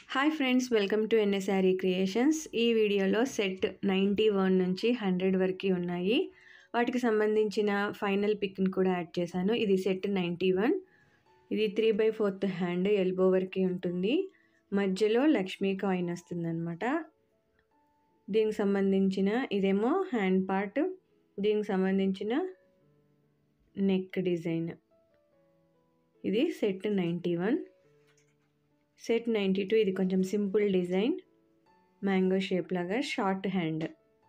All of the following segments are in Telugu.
hi friends welcome to NSRE creations ఈ వీడియోలో సెట్ నైంటీ వన్ నుంచి హండ్రెడ్ వరకు ఉన్నాయి వాటికి సంబంధించిన ఫైనల్ పిక్ని కూడా యాడ్ చేశాను ఇది సెట్ నైంటీ వన్ ఇది three by fourth hand elbow వరకు ఉంటుంది మధ్యలో లక్ష్మీ కాయిన్ వస్తుందన్నమాట దీనికి సంబంధించిన ఇదేమో హ్యాండ్ పార్ట్ దీనికి సంబంధించిన నెక్ డిజైన్ ఇది set ninety one set ninety two ఇది కొంచెం సింపుల్ డిజైన్ మ్యాంగో షేప్ లాగా షార్ట్ హ్యాండ్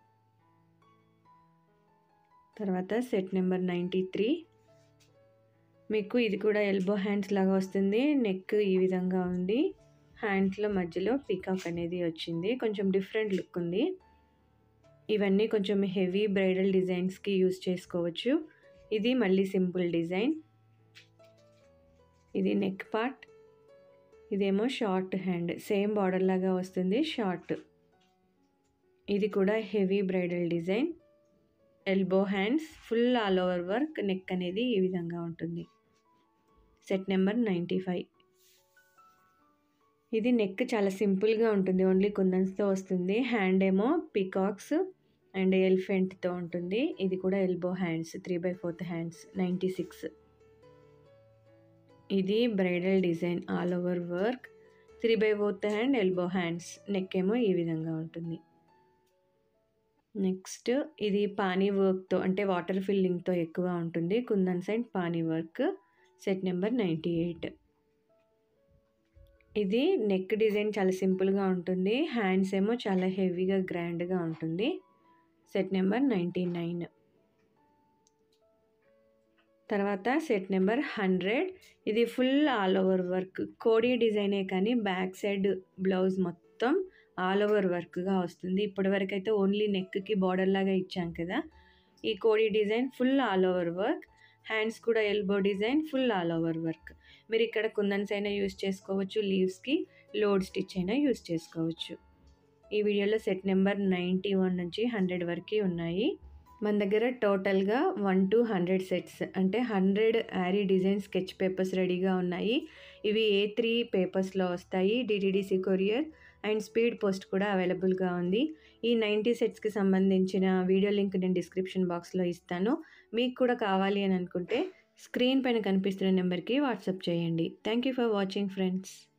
తర్వాత సెట్ నెంబర్ నైంటీ త్రీ మీకు ఇది కూడా ఎల్బో హ్యాండ్స్ లాగా వస్తుంది నెక్ ఈ విధంగా ఉంది హ్యాండ్స్లో మధ్యలో పికాక్ అనేది వచ్చింది కొంచెం డిఫరెంట్ లుక్ ఉంది ఇవన్నీ కొంచెం హెవీ బ్రైడల్ డిజైన్స్కి యూస్ చేసుకోవచ్చు ఇది మళ్ళీ సింపుల్ డిజైన్ ఇది నెక్ పార్ట్ ఇదేమో షార్ట్ హ్యాండ్ సేమ్ బార్డర్ లాగా వస్తుంది షార్ట్ ఇది కూడా heavy bridal design elbow hands full all over work neck అనేది ఈ విధంగా ఉంటుంది సెట్ నెంబర్ నైంటీ ఫైవ్ ఇది నెక్ చాలా సింపుల్గా ఉంటుంది ఓన్లీ కుందన్స్తో వస్తుంది హ్యాండ్ ఏమో పికాక్స్ అండ్ ఎలిఫెంట్తో ఉంటుంది ఇది కూడా elbow hands three by fourth hands ninety six ఇది bridal design all over work three by fourth hand elbow hands neck ఏమో ఈ విధంగా ఉంటుంది నెక్స్ట్ ఇది పానీ వర్క్తో అంటే వాటర్ ఫిల్లింగ్తో ఎక్కువ ఉంటుంది కుందన్ సైడ్ పానీ work set number ninety eight ఇది నెక్ డిజైన్ చాలా సింపుల్గా ఉంటుంది హ్యాండ్స్ ఏమో చాలా హెవీగా గ్రాండ్గా ఉంటుంది సెట్ నెంబర్ నైంటీ నైన్ తర్వాత సెట్ నెంబర్ హండ్రెడ్ ఇది ఫుల్ ఆల్ ఓవర్ వర్క్ కోడీ డిజైనే కానీ బ్యాక్ సైడ్ బ్లౌజ్ మొత్తం ఆల్ ఓవర్ వర్క్గా వస్తుంది ఇప్పటివరకు అయితే ఓన్లీ నెక్కి బార్డర్ లాగా ఇచ్చాం కదా ఈ కోడీ design full all over work hands కూడా elbow design full all over work మీరు ఇక్కడ కుందన్స్ అయినా యూస్ చేసుకోవచ్చు లీవ్స్కి లోడ్ స్టిచ్ అయినా యూస్ చేసుకోవచ్చు ఈ వీడియోలో సెట్ నెంబర్ నైంటీ వన్ నుంచి హండ్రెడ్ వరకు ఉన్నాయి మన దగ్గర టోటల్గా వన్ టు హండ్రెడ్ సెట్స్ అంటే hundred aari design sketch papers రెడీగా ఉన్నాయి ఇవి ఏ త్రీ పేపర్స్లో వస్తాయి DTDC courier and speed post కూడా అవైలబుల్గా ఉంది ఈ నైంటీ సెట్స్కి సంబంధించిన వీడియో లింక్ నేను డిస్క్రిప్షన్ బాక్స్లో ఇస్తాను మీకు కూడా కావాలి అని అనుకుంటే స్క్రీన్ పైన కనిపిస్తున్న నెంబర్కి వాట్సాప్ చేయండి thank you for watching friends